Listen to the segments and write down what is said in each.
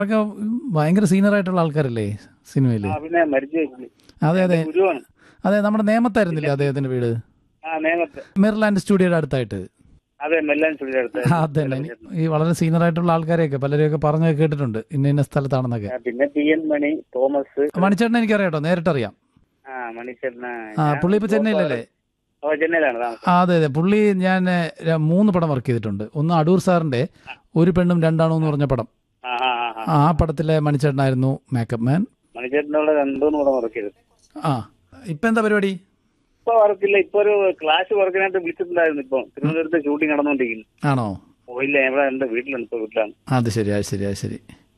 ഒക്കെ ഭയങ്കര സീനിയർ ആയിട്ടുള്ള ആൾക്കാരല്ലേ സിനിമയിൽ ആ പിന്നെ മരിച്ചു വെച്ചു അതെ അതെ ഗുരുവാണ് അതെ നമ്മുടെ നേമത്തായിരുന്നില്ലേ അദ്ദേഹത്തിന്റെ വീട് ആ നേമത്തെ മെറിലാൻഡ് സ്റ്റുഡിയോയുടെ അടുത്തായിട്ട് അതെ മെല്ലാൻ ചുള്ളി അടുത്ത് ആ, അതന്നെ ഈ വളരെ സീനിയർ ആയിട്ടുള്ള ആൾക്കാരെയൊക്കെ പലരെയൊക്കെ പറഞ്ഞു കേട്ടിട്ടുണ്ട് ഇന്ന ഇന്ന സ്ഥലത്താണെന്നൊക്കെ പിന്നെ പി എൻ മണി തോമസ് മണിച്ചേട്ടനെ എനിക്കറിയാം കേട്ടോ നേരിട്ടറിയാം ആ മണിച്ചേട്ടന ആ പുള്ളി ഇപ്പൊ ചെന്നൈയിലല്ലേ ഓ ചെന്നൈയിലാണ് താമസം ആ അതെ അതെ പുള്ളി ഞാൻ ഏ, മൂന്ന് പടം വർക്ക് ചെയ്തിട്ടുണ്ട് ഒന്ന് അടൂർ സാറിന്റെ ഒരു പെണ്ണും രണ്ടാണോ എന്ന് പറഞ്ഞ പടം ആ ആ ആ, ആ ആ ആ പടത്തിലെ മണിച്ചേട്ടനായിരുന്നു മേക്കപ്പ് മാൻ മണിച്ചേട്ടനോട് രണ്ടൂന്ന് കൂടെ വർക്ക് ചെയ്തു ആ ഇപ്പൊ എന്താ പരിപാടി ഇപ്പൊ വർക്കില്ല ഇപ്പൊ ഒരു ക്ലാസ് വർക്കിനായിട്ട് വിളിച്ചിട്ടുണ്ടായിരുന്നു ഇപ്പൊ തിരുവനന്തപുരത്ത് ഷൂട്ടിംഗ് നടന്നുകൊണ്ടിരിക്കുന്നു ആണോ ഓ ഇല്ല ഇവിടെ എന്റെ വീട്ടിലുണ്ട് ഇപ്പൊ വീട്ടിലാണ് അത് ശരി അത് ശരി അത് ശരി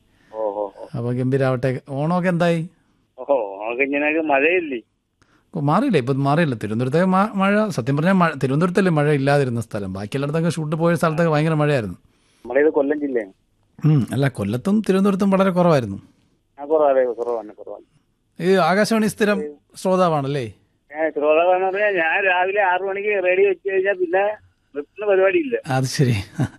ഓ ഓ ഓ അപ്പൊ ഗംഭീരാവട്ടെ ഓണമൊക്കെ എന്തായി ഓഹോ നമുക്ക് ഇങ്ങനെ മഴയില്ലേ ഓ, മാറിയില്ലേ ഇപ്പൊ മാറിയില്ല തിരുവനന്തപുരത്തെ മ- മഴ സത്യം പറഞ്ഞാൽ മഴ തിരുവനന്തപുരത്തല്ലേ മഴ ഇല്ലാതിരുന്ന സ്ഥലം ബാക്കി എല്ലായിടത്തൊക്കെ ഷൂട്ട് പോയ സ്ഥലത്തൊക്കെ ഭയങ്കര മഴയായിരുന്നു നമ്മുടെ ഇത് കൊല്ലം ജില്ലയാണ് ഉം, അല്ല കൊല്ലത്തും തിരുവനന്തപുരത്തും വളരെ കുറവായിരുന്നു ആ കുറവാണ് കുറവാണ് കുറവാണ് ഈ ആകാശവാണി സ്ഥിരം ശ്രോതാവാണല്ലേ ഞാൻ ശ്രോതാവെന്ന് പറഞ്ഞാൽ ഞാൻ രാവിലെ ആറു മണിക്ക് റേഡിയോ വെച്ച് കഴിഞ്ഞാൽ പിന്നെ നിർത്തുന്ന പരിപാടിയില്ല അത് ശരി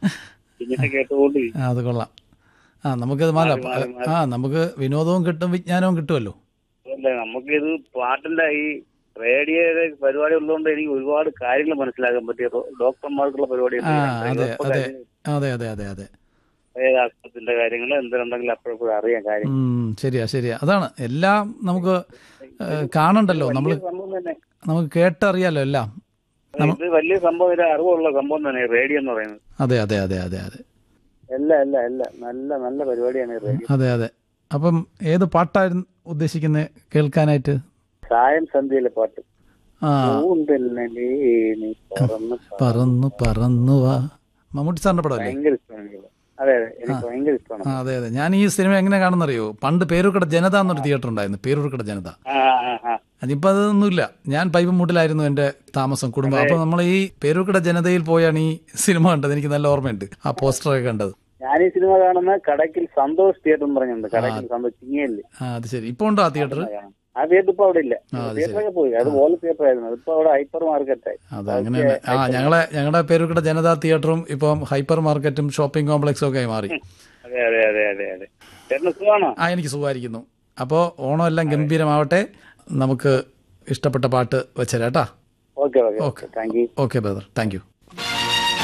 ഇങ്ങനെ കേട്ടുകൊണ്ടിരിക്കും ആ, അത് കൊള്ളാം ആ നമുക്കത് മാറാം മാറി, മാറി. ആ നമുക്ക് വിനോദവും കിട്ടും വിജ്ഞാനവും കിട്ടുമല്ലോ അല്ല നമുക്കിത് പാട്ടിന്റെ ഈ റേഡിയോയുടെ പരിപാടി ഉള്ളതുകൊണ്ട് എനിക്ക് ഒരുപാട് കാര്യങ്ങൾ മനസ്സിലാക്കാൻ പറ്റിയ ഡോ- ഡോക്ടർമാർക്കുള്ള പരിപാടി ആ അതെ അതെ അതെ അതെ അതെ അതെ ആശുപത്രിന്റെ കാര്യങ്ങൾ എന്തുണ്ടെങ്കിലും അപ്പോഴപ്പോഴും അറിയാം കാര്യം ഉം, ശരിയാ ശരിയാ അതാണ് എല്ലാം നമുക്ക് ഏ, കാണണ്ടല്ലോ നമ്മൾ വലിയ സംഭവം തന്നെ നമുക്ക് കേട്ടറിയാലോ എല്ലാം ഇത് വലിയ സംഭവം ഒരു അറിവുള്ള സംഭവം തന്നെ റേഡിയോ എന്ന് പറയുന്നത് അതെ അതെ അതെ അതെ അതെ അല്ല അല്ല അല്ല നല്ല നല്ല പരിപാടിയാണ് ഈ റേഡിയോ അതെ അതെ അപ്പം ഏത് പാട്ടായിരുന്നു ഉദ്ദേശിക്കുന്നത് കേൾക്കാനായിട്ട് സായം സന്ധ്യയിലെ പാട്ട് ആ പൂന്തല്ലലേ നീ പറന്ന് പ- പറന്നു പറന്നു വാ മമ്മൂട്ടി സാറിന്റെ പടമല്ലേ ഭയങ്കര ഇഷ്ടമാണ് എനിക്ക്. അതെ അതെ എനിക്ക് ഭയങ്കര ഇഷ്ടമാണ് ആ അതെ അതെ ഞാൻ ഈ സിനിമ എങ്ങനെ കാണുന്നറിയോ പണ്ട് പേരൂർക്കട ജനത എന്നൊരു തിയേറ്റർ ഉണ്ടായിരുന്നു പേരൂർക്കട ജനത ആ ആ ആ അതിപ്പോ അതൊന്നുമില്ല ഞാൻ പൈപ്പ് മൂട്ടിലായിരുന്നു എന്റെ താമസം കുടുംബം അപ്പൊ നമ്മൾ ഈ പേരൂർക്കട ജനതയിൽ പോയാണ് ഈ സിനിമ കണ്ടത് എനിക്ക് നല്ല ഓർമ്മയുണ്ട് ആ പോസ്റ്ററൊക്കെ കണ്ടത് ഞാൻ ഈ സിനിമ കാണുന്ന കടക്കിൽ സന്തോഷ് തിയേറ്റർ എന്ന് പറഞ്ഞിട്ടുണ്ട് കടക്കിൽ സന്തോഷ് ചിങ്ങയല്ലേ ആ അത് ശരി ഇപ്പൊ ഉണ്ടോ ആ തിയേറ്റർ ആ തിയേറ്റർ ഇപ്പൊ അവിടെ ഇല്ല ആ, അത് തിയേറ്ററൊക്കെ പോയി അത് വോൾ തിയേറ്റർ ആയിരുന്നു അതിപ്പോ അവിടെ ഹൈപ്പർ മാർക്കറ്റായി അത് അങ്ങനെ തന്നെ. ആ ഞങ്ങളെ ഞങ്ങളുടെ പേരൂർക്കട ജനതാ തിയേറ്ററും ഇപ്പം ഹൈപ്പർ മാർക്കറ്റും ഷോപ്പിംഗ് കോംപ്ലക്സും ഒക്കെ ആയി മാറി അതെ അതെ അതെ അതെ അതെ ചേട്ടന് സുഖമാണോ ആ എനിക്ക് സുഖമായിരിക്കുന്നു അപ്പോൾ ഓണം എല്ലാം ഗംഭീരമാവട്ടെ നമുക്ക് ഇഷ്ടപ്പെട്ട പാട്ട് വെച്ചേരാട്ടാ okay okay okay thank you okay brother thank U